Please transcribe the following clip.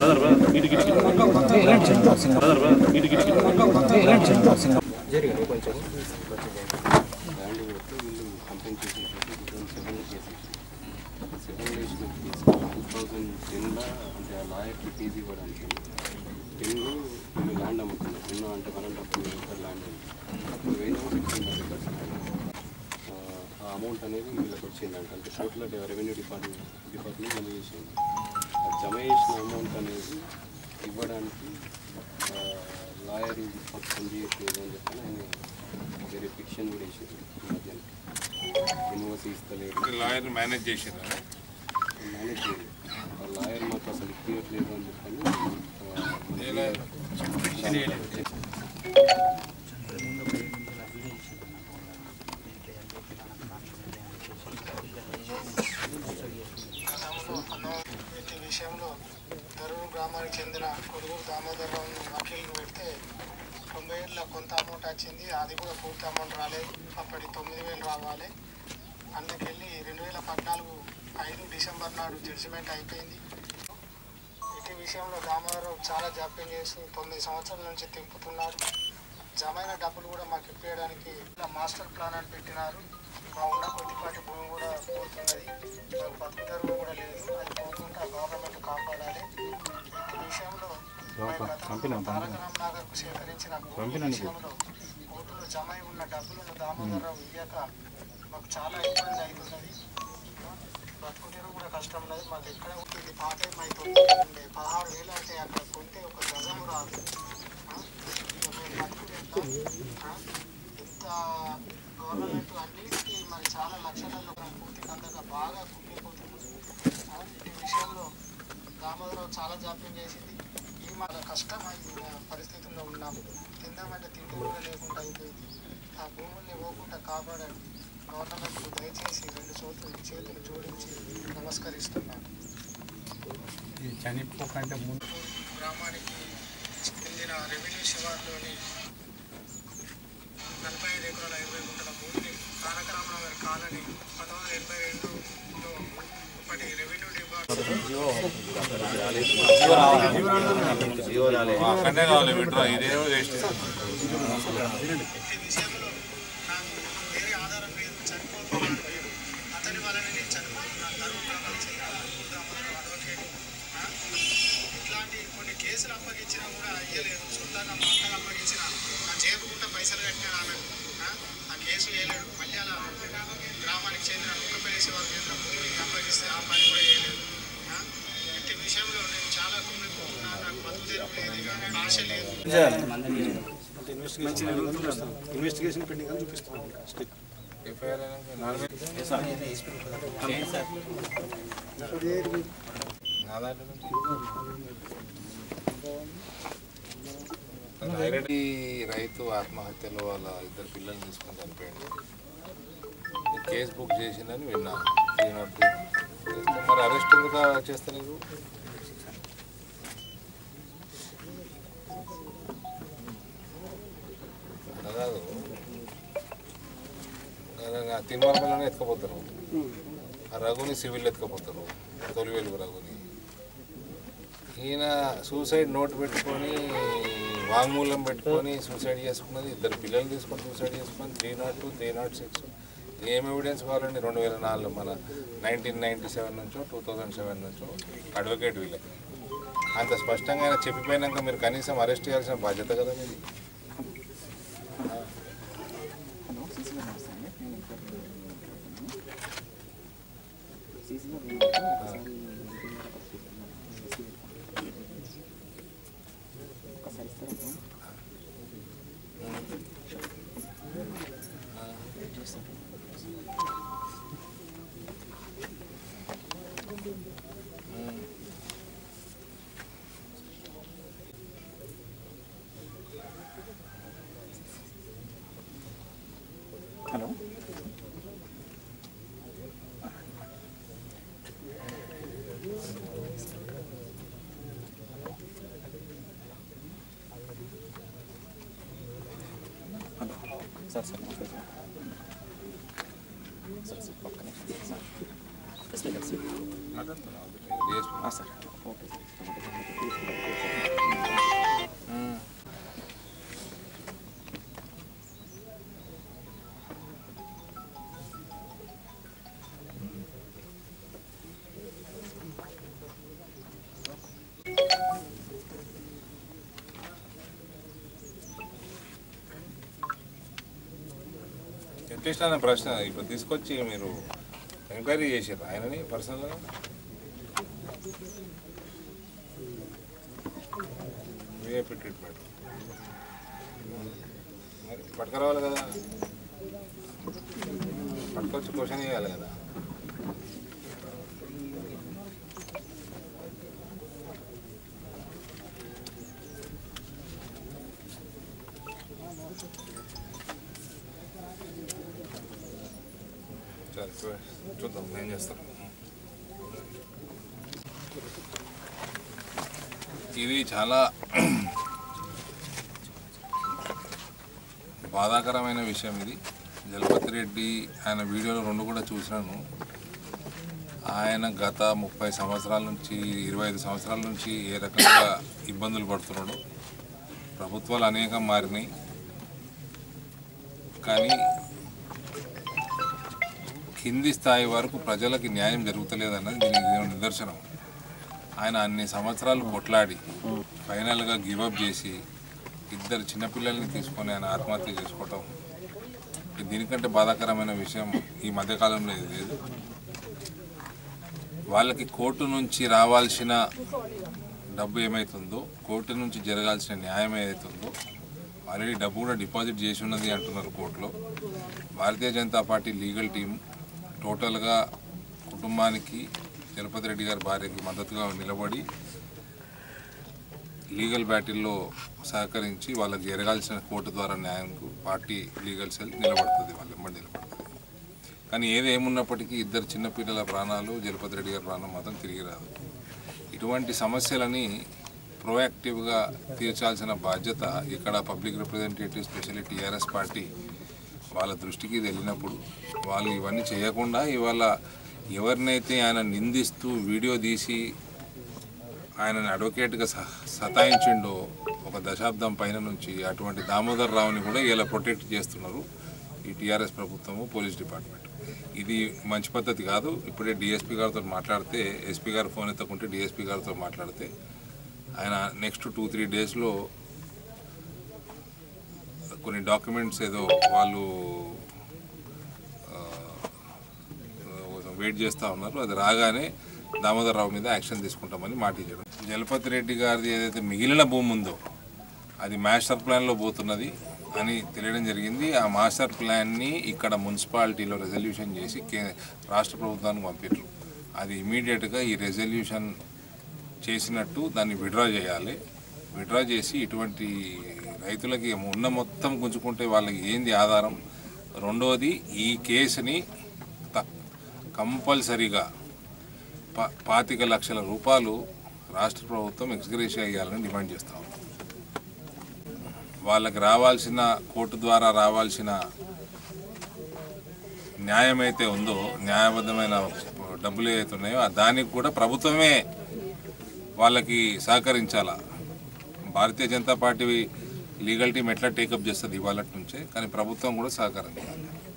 Land పెడితే వీళ్ళు complaint చేసేసి టూ థౌసండ్ సెవెన్ చేసి సెవెన్ వేసిన కేసు టూ థౌసండ్ టెన్లో అంటే ఆ లాయర్కి ఫీజు ఇవ్వడానికి టెన్లో వీళ్ళు ల్యాండ్ అమ్ముతున్నారు టెన్ అంటే one and half acre land అప్పుడు వేయడం సిక్స్ హండ్రెడ్ ఏకర్స్ ఆ అమౌంట్ అనేది వీళ్ళకి వచ్చిందంట అంటే కోర్టులో రెవెన్యూ డిపార్ట్మెంట్ డిపార్ట్మెంట్ జమ చేసింది ఆ జమ చేసిన అమౌంట్ అనేది ఇవ్వడానికి లాయర్ పని చేయట్లేదు అని చెప్పని ఆయన వేరే ఫిక్షన్ కూడా వేసారు ఈ మధ్యాహ్నం ఎన్ఓసి ఇస్తలేదు లాయర్ మేనేజ్ చేసిందా మేనేజ్ చేయలేదు ఆ లాయర్ మాకు అసలు ఇప్పించట్లేదు అని చెప్పని ఆ, ఏ లాయర్? ఈ విషయంలో దరూరు గ్రామానికి చెందిన కొడుగురు దామోదరరావును వకీల్ని పెడితే తొంభై ఏళ్ళ కొంత అమౌంట్ వచ్చింది అది కూడా పూర్తి అమౌంట్ రాలేదు అప్పటి తొమ్మిది వేలు రావాలి అందుకెళ్ళి రెండు వేల పద్నాలుగు ఐదు డిసెంబర్ నాడు జడ్జిమెంట్ అయిపోయింది ఇటు విషయంలో దామోదరరావు చాలా జాప్యం చేస్తూ తొమ్మిది సంవత్సరాల నుంచి తింపుతున్నాడు జమైన డబ్బులు కూడా మాకు ఇప్పించడానికి ఇలా మాస్టర్ ప్లాన్ అని పెట్టినారు మా ఉన్న కొద్దిపాటి భూమి కూడా పోతున్నది మాకు బతుకు తెరువు కూడా లేదు అది పోకుండా గవర్నమెంట్ కాపాడాలి ఈ విషయంలో మేము గతంలో తారక రామనగర్కు సేకరించిన భూమి విషయంలో కోర్టులో జమ అయి ఉన్న డబ్బులను దామోదరరావు ఇయ్యక మాకు చాలా ఇబ్బంది అవుతున్నది బతుకు తెరువు కూడా కష్టం ఉన్నది మాకు ఎక్కడ ఉంటుంది పాత ఏమైతుంది ఉండే పదహారు వేలు అంటే అక్కడ కొంటే ఒక గజము రాదు ఆ? ఇక మేము బతుకుడు ఎట్లా? ఆ? ఇంత గవర్నమెంట్ అన్నిటికీ మరి చాలా లక్షలలో మనం పూర్తిగా అందక బాగా కుంగిపోతుంది ఆ? ఈ విషయంలో దామోదరావు చాలా జాప్యం చేసింది ఈ మన కష్టమైన పరిస్థితుల్లో ఉన్నాము తిందామంటే తిండి కూడా లేకుండా అయిపోయింది ఆ భూముల్ని పోకుండా కాపాడండి గవర్నమెంట్ దయచేసి రెండు చేతులు చేతులు జోడించి నమస్కరిస్తున్నాను చనిపోకంటే ముందు గ్రామానికి చెందిన రెవెన్యూ శివార్లోని నలభై ఐదు ఎకరాల ఇరవై గుంటల భూమిని తారక రామనగర్ కాలనీ పంతొమ్మిది వందల ఎనభై రెండులో ఇప్పటి రెవెన్యూ డిపార్ట్మెంట్ అక్కడనే కావాలి విడ్రా ఇదేమో వేస్ట్ ఈ విషయంలో నాకు వేరే ఆధారం లేదు చనిపోతున్నాను నేను అతని వలన నేను చనిపోతున్నాను తరుణ్ గ్రామానికి చెందిన దామోదరం అడ్వకేట్ ఆ? ఇట్లాంటి కొన్ని కేసులు అప్పగించినా కూడా అయ్యలేదు సొంతంగా మా అక్కగా అప్పగించిన నా జేబుకుంటే పైసలు కట్టిన ఆమె ఆ? ఆ కేసు వేయలేడు మళ్ళీ అలా గ్రామానికి చెందిన కుక్కపల్లి శివ కేంద్రం భూమిని అప్పగిస్తే ఆ పని కూడా చేయలేదు ఆ? ఇట్టి విషయంలో నేను చాలా కుమిలిపోతున్నాను నాకు బతుకు తెరువు లేదు ఇక ఆశ లేదు ఇన్వెస్టిగేషన్ పెండింగ్ అని చూపిస్తున్నాం ఎఫ్ఐఆర్ అయినాక నాలుగు నా దాంట్లో నుంచి ఈ రైతు ఆత్మహత్యలో వాళ్ళ ఇద్దరు పిల్లల్ని తీసుకొని చనిపోయింది ఈ కేసు బుక్ చేసిందని విన్నాను త్రీ నాట్ టూ మరి అరెస్ట్ ఎందుకు చేస్తలేదు అలా కాదు తిరుమలలోనే ఎత్తుకపోతారు ఆ రఘుని సివిల్ ఎత్తుకపోతారు తొలి వెలుగు రఘుని ఈయన సూసైడ్ నోట్ పెట్టుకొని వాంగ్మూలం పెట్టుకొని సూసైడ్ చేసుకున్నది ఇద్దరు పిల్లలు తీసుకొని సూసైడ్ చేసుకొని three nought two three nought six ఏం ఎవిడెన్స్ కావాలండి రెండు వేల నాలుగు మన నైన్టీన్ నైంటీ సెవెన్ నుంచో టూ థౌజండ్ సెవెన్ నుంచో అడ్వకేట్ వీళ్ళకి అంత స్పష్టంగా ఆయన చెప్పిపోయినాక మీరు కనీసం అరెస్ట్ చేయాల్సిన బాధ్యత కదా మీది హలో హలో సార్ సార్ నమస్తే సార్ సార్ సార్ ఒక్క నిమిషం సార్ స్పీకర్ సార్ మాట్లాడుతున్నాను సార్ ఓకే సార్ వెంకటేష్ అనే ప్రశ్న ఇప్పుడు తీసుకొచ్చి మీరు ఎంక్వైరీ చేసారు ఆయనని పర్సనల్గా విఐపి ట్రీట్మెంట్ మరి పట్టుకురావాలి కదా పట్టుకొచ్చి క్వశ్చన్ చేయాలి కదా సరే చూ- చూద్దాం ఏం చేస్తాం ఇది చాలా బాధాకరమైన విషయం ఇది జలపతి రెడ్డి ఆయన వీడియోలు రెండు కూడా చూసినాను ఆయన గత ముప్పై సంవత్సరాల నుంచి ఇరవై ఐదు సంవత్సరాల నుంచి ఏ రకంగా ఇబ్బందులు పడుతున్నాడు ప్రభుత్వాలు అనేకం మారినాయి కానీ కింది స్థాయి వరకు ప్రజలకి న్యాయం జరుగుతలేదన్నది దీనికి ఇది నిదర్శనం ఆయన అన్ని సంవత్సరాలు కొట్లాడి ఫైనల్గా గివప్ చేసి ఇద్దరు చిన్నపిల్లల్ని తీసుకొని ఆయన ఆత్మహత్య చేసుకోవటం ఇది దీనికంటే బాధాకరమైన విషయం ఈ మధ్యకాలంలో ఇది లేదు వాళ్ళకి కోర్టు నుంచి రావాల్సిన డబ్బు ఏమవుతుందో కోర్టు నుంచి జరగాల్సిన న్యాయం ఏదైతుందో ఆల్రెడీ డబ్బు కూడా డిపాజిట్ చేసి ఉన్నది అంటున్నారు కోర్టులో Bharatiya Janata Party legal team టోటల్గా కుటుంబానికి జలపతి రెడ్డి గారి భార్యకి మద్దతుగా నిలబడి లీగల్ బ్యాటిల్లో సహకరించి వాళ్ళకి జరగాల్సిన కోర్టు ద్వారా న్యాయంకు పార్టీ లీగల్ సెల్ నిలబడుతుంది వాళ్ళ వెంబడి నిలబడుతుంది కానీ ఏది ఏమున్నప్పటికీ ఇద్దరు చిన్నపిల్లల ప్రాణాలు జలపతి రెడ్డి గారి ప్రాణం మాత్రం తిరిగి రాదు ఇటువంటి సమస్యలని ప్రోయాక్టివ్గా తీర్చాల్సిన బాధ్యత ఇక్కడ public representative specially TRS party వాళ్ళ దృష్టికి ఇది వెళ్ళినప్పుడు వాళ్ళు ఇవన్నీ చేయకుండా ఇవాళ ఎవరినైతే ఆయన నిందిస్తూ వీడియో తీసి ఆయనని అడ్వకేట్గా స సతాయించిండో ఒక దశాబ్దం పైన నుంచి అటువంటి దామోదర్ రావుని కూడా ఇలా ప్రొటెక్ట్ చేస్తున్నారు ఈ టీఆర్ఎస్ ప్రభుత్వము పోలీస్ డిపార్ట్మెంట్ ఇది మంచి పద్ధతి కాదు ఇప్పుడే డిఎస్పీ గారితో మాట్లాడితే ఎస్పీ గారు ఫోన్ ఎత్తకుంటే డిఎస్పీ గారితో మాట్లాడితే ఆయన నెక్స్ట్ టూ త్రీ డేస్లో కొన్ని డాక్యుమెంట్స్ ఏదో వాళ్ళు వెయిట్ చేస్తూ ఉన్నారు అది రాగానే దామోదర్ రావు మీద యాక్షన్ తీసుకుంటామని మాట ఇచ్చాడు జలపతి రెడ్డి గారిది ఏదైతే మిగిలిన భూమి ఉందో అది మాస్టర్ ప్లాన్లో పోతున్నది అని తెలియడం జరిగింది ఆ మాస్టర్ ప్లాన్ని ఇక్కడ మున్సిపాలిటీలో రెజల్యూషన్ చేసి కే రాష్ట్ర ప్రభుత్వానికి పంపించారు అది ఇమీడియట్గా ఈ రెజల్యూషన్ చేసినట్టు దాన్ని విడ్రా చేయాలి విడ్రా చేసి ఇటువంటి రైతులకి ఉన్న మొత్తం గుంజుకుంటే వాళ్ళకి ఏంది ఆధారం రెండవది ఈ కేసుని త- కంపల్సరీగా పా పాతిక లక్షల రూపాయలు రాష్ట్ర ప్రభుత్వం ఎక్స్గ్రేషియా ఇవ్వాలని డిమాండ్ చేస్తాం వాళ్ళకి రావాల్సిన కోర్టు ద్వారా రావాల్సిన న్యాయం అయితే ఉందో న్యాయబద్ధమైన డబ్బులు ఏవైతే ఉన్నాయో ఆ దానికి కూడా ప్రభుత్వమే వాళ్ళకి సహకరించాలా Bharatiya Janata Party legal team ఎట్లా టేకప్ చేస్తుంది ఇవాళ నుంచే కానీ ప్రభుత్వం కూడా సహకరించాలి